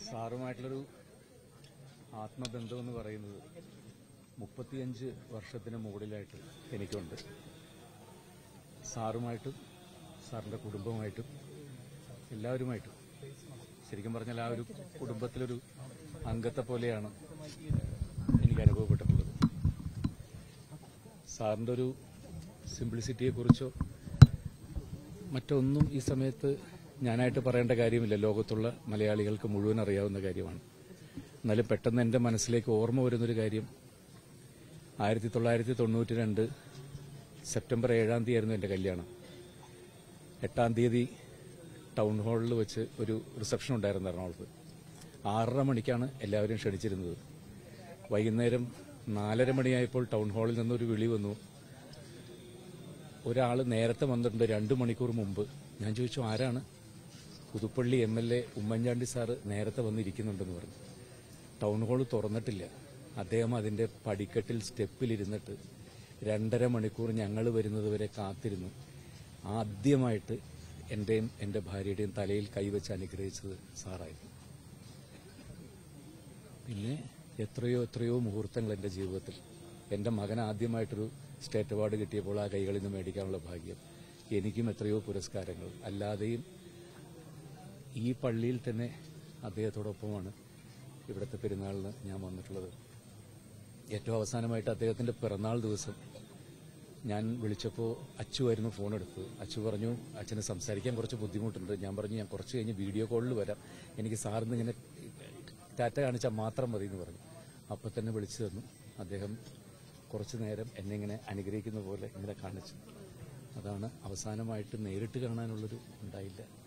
സാറുമായിട്ടുള്ളൊരു ആത്മബന്ധം എന്ന് പറയുന്നത് മുപ്പത്തിയഞ്ച് വർഷത്തിന് മുകളിലായിട്ട് എനിക്കുണ്ട് സാറുമായിട്ടും സാറിന്റെ കുടുംബമായിട്ടും എല്ലാവരുമായിട്ടും ശരിക്കും പറഞ്ഞാൽ ആ ഒരു കുടുംബത്തിലൊരു അംഗത്തെ പോലെയാണ് എനിക്ക് അനുഭവപ്പെട്ടിട്ടുള്ളത് സാറിന്റെ ഒരു സിംപ്ലിസിറ്റിയെ കുറിച്ചോ മറ്റൊന്നും ഈ സമയത്ത് ഞാനായിട്ട് പറയേണ്ട കാര്യമില്ല ലോകത്തുള്ള മലയാളികൾക്ക് മുഴുവൻ അറിയാവുന്ന കാര്യമാണ് എന്നാലും പെട്ടെന്ന് എൻ്റെ മനസ്സിലേക്ക് ഓർമ്മ വരുന്നൊരു കാര്യം ആയിരത്തി തൊള്ളായിരത്തി തൊണ്ണൂറ്റി രണ്ട് സെപ്റ്റംബർ ഏഴാം തീയതി ആയിരുന്നു എൻ്റെ കല്യാണം എട്ടാം തീയതി ടൗൺ ഹാളിൽ വെച്ച് ഒരു റിസപ്ഷൻ ഉണ്ടായിരുന്നു എറണാകുളത്ത് ആറര മണിക്കാണ് എല്ലാവരും ക്ഷണിച്ചിരുന്നത് വൈകുന്നേരം നാലര മണിയായപ്പോൾ ടൗൺ ഹാളിൽ നിന്നൊരു വിളി വന്നു ഒരാൾ നേരത്തെ വന്നിട്ടുണ്ട് രണ്ടു മണിക്കൂർ മുമ്പ് ഞാൻ ചോദിച്ചു ആരാണ് Puthuppally M L A Oommen Chandy sir നേരത്തെ വന്നിരിക്കുന്നുണ്ടെന്ന് പറഞ്ഞു ടൗൺ ഹാൾ തുറന്നിട്ടില്ല അദ്ദേഹം അതിന്റെ പടിക്കെട്ടിൽ സ്റ്റെപ്പിലിരുന്നിട്ട് രണ്ടര മണിക്കൂർ ഞങ്ങൾ വരുന്നത് വരെ കാത്തിരുന്നു ആദ്യമായിട്ട് എന്റെയും എന്റെ ഭാര്യയുടെയും തലയിൽ കൈവച്ച് അനുഗ്രഹിച്ചത് സാറായിരുന്നു പിന്നെ എത്രയോ എത്രയോ മുഹൂർത്തങ്ങൾ എന്റെ ജീവിതത്തിൽ എന്റെ മകൻ ആദ്യമായിട്ടൊരു സ്റ്റേറ്റ് അവാർഡ് കിട്ടിയപ്പോൾ ആ കൈകളിൽ നിന്ന് മേടിക്കാനുള്ള ഭാഗ്യം എനിക്കും എത്രയോ പുരസ്കാരങ്ങൾ അല്ലാതെയും ഈ പള്ളിയിൽ തന്നെ അദ്ദേഹത്തോടൊപ്പമാണ് ഇവിടുത്തെ പെരുന്നാളിന് ഞാൻ വന്നിട്ടുള്ളത് ഏറ്റവും അവസാനമായിട്ട് അദ്ദേഹത്തിന്റെ പിറന്നാൾ ദിവസം ഞാൻ വിളിച്ചപ്പോൾ അച്ചുവായിരുന്നു ഫോൺ എടുത്തത് അച്ചു പറഞ്ഞു അച്ഛന് സംസാരിക്കാൻ കുറച്ച് ബുദ്ധിമുട്ടുണ്ട് ഞാൻ പറഞ്ഞു ഞാൻ കുറച്ച് കഴിഞ്ഞ് വീഡിയോ കോളിൽ വരാം എനിക്ക് സാറിന് ഇങ്ങനെ ടാറ്റ കാണിച്ചാൽ മാത്രം മതി എന്ന് പറഞ്ഞു അപ്പം തന്നെ വിളിച്ചു തന്നു അദ്ദേഹം കുറച്ചു നേരം എന്നെ ഇങ്ങനെ അനുഗ്രഹിക്കുന്ന പോലെ ഇങ്ങനെ കാണിച്ചു അതാണ് അവസാനമായിട്ട് നേരിട്ട് കാണാനുള്ളൊരു ഉണ്ടായില്ല